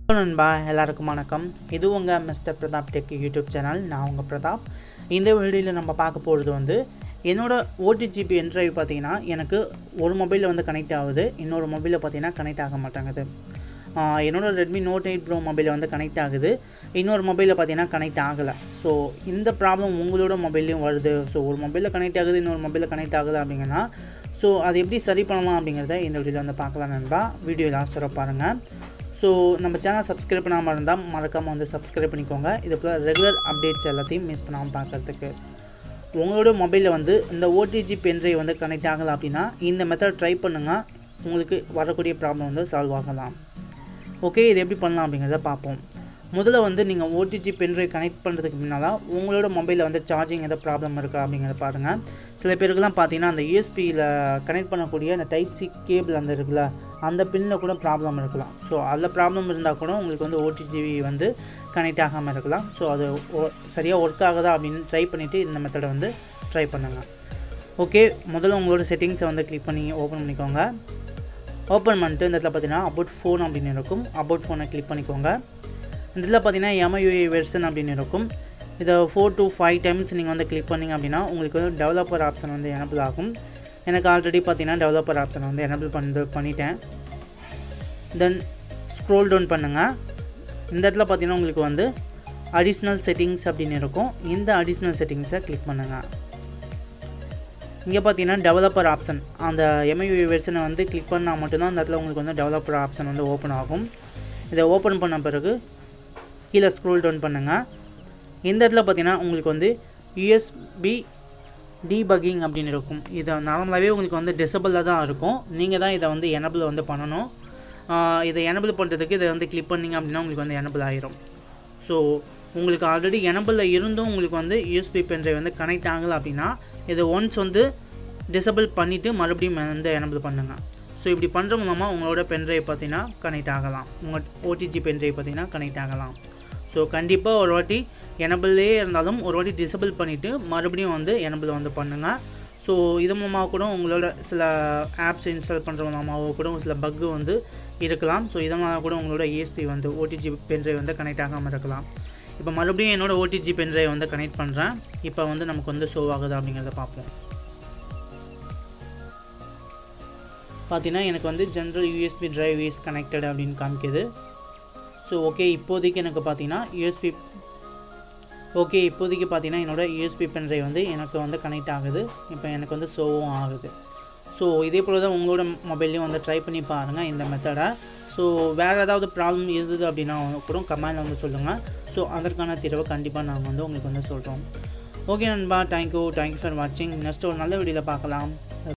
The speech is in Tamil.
ஹலோ நண்பா எல்லாருக்கும் வணக்கம் இது உங்கள் mister Pratap tech YouTube channel நான் உங்கள் பிரதாப் இந்த வீடியோவில் நம்ம பார்க்க போகிறது வந்து என்னோடய ஓடிஜிபி என்ட்ரைவ் பார்த்தீங்கன்னா எனக்கு ஒரு மொபைலில் வந்து கனெக்ட் ஆகுது இன்னொரு மொபைலில் பார்த்தீங்கன்னா கனெக்ட் ஆக மாட்டேங்குது ஆஹ் என்னோட ரெட்மி நோட் எயிட் ப்ரோ மொபைலில் வந்து கனெக்ட் ஆகுது இன்னொரு மொபைலில் பார்த்தீங்கன்னா கனெக்ட் ஆகலை ஸோ இந்த ப்ராப்ளம் உங்களோட மொபைல்லையும் வருது ஸோ ஒரு மொபைலில் கனெக்ட் ஆகுது இன்னொரு மொபைலில் கனெக்ட் ஆகுது அப்படிங்கன்னா ஸோ அது எப்படி சரி பண்ணலாம் அப்படிங்கிறத இந்த வீடியோவில் வந்து பார்க்கலாம் நண்பா வீடியோ லாஸ்ட் வரை பாருங்கள் ஸோ நம்ம சேனல் சப்ஸ்கிரைப் பண்ணாமல் இருந்தால் மறக்காமல் வந்து சப்ஸ்கிரைப் பண்ணிக்கோங்க இது போல் ரெகுலர் அப்டேட்ஸ் எல்லாத்தையும் மிஸ் பண்ணாமல் பார்க்குறதுக்கு உங்களோட மொபைலில் வந்து இந்த ஓடிஜி பென்ட்ரைவ் வந்து கனெக்ட் ஆகலை அப்படின்னா இந்த மெத்தட் ட்ரை பண்ணுங்கள் உங்களுக்கு வரக்கூடிய ப்ராப்ளம் வந்து சால்வ் ஆகலாம் ஓகே இது எப்படி பண்ணலாம் அப்படிங்கிறத பார்ப்போம் முதல்ல வந்து நீங்கள் ஓடிஜி பென்ட்ரைவ் கனெக்ட் பண்ணுறதுக்கு முன்னால் உங்களோட மொபைலில் வந்து சார்ஜிங் எதாவது ப்ராப்ளம் இருக்கா அப்படிங்கிறத பாருங்கள் சில பேருக்குலாம் பார்த்தீங்கன்னா அந்த யூஎஸ்பியில் கனெக்ட் பண்ணக்கூடிய அந்த டைப் சி கேபிள் அந்த இருக்குல்ல அந்த பின்னில் கூட ப்ராப்ளம் இருக்கலாம் ஸோ அதில் ப்ராப்ளம் இருந்தால் கூட உங்களுக்கு வந்து ஓடிஜி வந்து கனெக்ட் ஆகாமல் இருக்கலாம் ஸோ அது சரியாக ஒர்க் ஆகுதா அப்படின்னு ட்ரை பண்ணிவிட்டு இந்த மெத்தடை வந்து ட்ரை பண்ணுங்கள் ஓகே முதல்ல உங்களோட செட்டிங்ஸை வந்து கிளிக் பண்ணி ஓப்பன் பண்ணிக்கோங்க ஓப்பன் பண்ணிட்டு இந்த இடத்துல பார்த்தீங்கன்னா அபவுட் ஃபோன் அப்படின்னு இருக்கும் அபவுட் ஃபோனை கிளிக் பண்ணிக்கோங்க இந்த இதில் பார்த்தீங்கன்னா எம்ஐயூஏ வெர்ஷன் அப்படின்னு இருக்கும் இதை ஃபோர் டு ஃபைவ் டைம்ஸ் நீங்கள் வந்து கிளிக் பண்ணிங்க அப்படின்னா உங்களுக்கு வந்து டெவலப்பர் ஆப்ஷன் வந்து எனபிள் ஆகும் எனக்கு ஆல்ரெடி பார்த்தீங்கன்னா டெவலப்பர் ஆப்ஷன் வந்து எனபிள் பண்ணி பண்ணிட்டேன் தென் ஸ்க்ரோல் டவுன் பண்ணுங்கள் இந்த இடத்துல பார்த்தீங்கன்னா உங்களுக்கு வந்து அடிஷ்னல் செட்டிங்ஸ் அப்படின்னு இருக்கும் இந்த அடிஷ்னல் செட்டிங்ஸை கிளிக் பண்ணுங்கள் இங்கே பார்த்தீங்கன்னா டெவலப்பர் ஆப்ஷன் அந்த எம்ஐயூ வெர்ஷனை வந்து கிளிக் பண்ணால் மட்டும்தான் அந்த இடத்துல உங்களுக்கு வந்து டெவலப்பர் ஆப்ஷன் வந்து ஓப்பன் ஆகும் இதை ஓப்பன் பண்ண பிறகு கீழே ஸ்க்ரோல் டவுன் பண்ணுங்கள் இந்த இடத்துல பார்த்தீங்கன்னா உங்களுக்கு வந்து யூஎஸ்பி டீபக்கிங் அப்படின்னு இருக்கும் இது நார்மலாகவே உங்களுக்கு வந்து டிசபிளில் தான் இருக்கும் நீங்கள் தான் இதை வந்து எனபிள் வந்து பண்ணணும் ஆஹ் இதை எனபிள் பண்ணுறதுக்கு இதை வந்து கிளிக் பண்ணிங்க அப்படின்னா உங்களுக்கு வந்து எனபிள் ஆகிரும் ஸோ உங்களுக்கு ஆல்ரெடி எனபிளில் இருந்தும் உங்களுக்கு வந்து யூஎஸ்பி பென்ட்ரைவ் வந்து கனெக்ட் ஆகலை அப்படின்னா இதை ஒன்ஸ் வந்து டிசபிள் பண்ணிவிட்டு மறுபடியும் வந்து எனபிள் பண்ணுங்கள் ஸோ இப்படி பண்ணுற மூலமாக உங்களோட பென்ட்ரைவ் பார்த்தீங்கன்னா கனெக்ட் ஆகலாம் உங்கள் ஓடிஜி பென்ட்ரைவ் பார்த்தீங்கன்னா கனெக்ட் ஆகலாம் ஸோ கண்டிப்பாக ஒரு வாட்டி எனபிளே இருந்தாலும் ஒரு வாட்டி டிசபிள் பண்ணிவிட்டு மறுபடியும் வந்து எனபிள் வந்து பண்ணுங்கள் ஸோ இது மூலமாக கூட உங்களோட சில ஆப்ஸ் இன்ஸ்டால் பண்ணுற மூலமாகவோ கூட சில பக்கு வந்து இருக்கலாம் ஸோ இதனால் கூட உங்களோட ESP வந்து ஓடிஜி பென்ட்ரைவ் வந்து கனெக்ட் ஆகாமல் இருக்கலாம் இப்போ மறுபடியும் என்னோட ஓடிஜி பென்ட்ரைவ் வந்து கனெக்ட் பண்ணுறேன் இப்போ வந்து நமக்கு வந்து ஷோ ஆகுது அப்படிங்கிறத பார்ப்போம் பார்த்தீங்கன்னா எனக்கு வந்து general USB drive is connected அப்படின்னு காமிக்குது ஸோ ஓகே இப்போதைக்கு எனக்கு பார்த்தீங்கன்னா யூஎஸ்பி ஓகே இப்போதைக்கு பார்த்தீங்கன்னா என்னோட யூஎஸ்பி பென் டிரைவ் வந்து எனக்கு வந்து கனெக்ட் ஆகுது இப்போ எனக்கு வந்து ஷோவும் ஆகுது ஸோ இதே போல் தான் உங்களோட மொபைல்லையும் வந்து ட்ரை பண்ணி பாருங்கள் இந்த மெத்தடை ஸோ வேறு ஏதாவது ப்ராப்ளம் இருந்தது அப்படின்னா கூட கமெண்டில் வந்து சொல்லுங்கள் ஸோ அதற்கான தீர்வை கண்டிப்பாக நாங்கள் வந்து உங்களுக்கு வந்து சொல்கிறோம் ஓகே நண்பா தேங்க்யூ தேங்க்யூ ஃபார் வாட்சிங் நெக்ஸ்ட் ஒரு நல்ல வீடியோவில் பார்க்கலாம்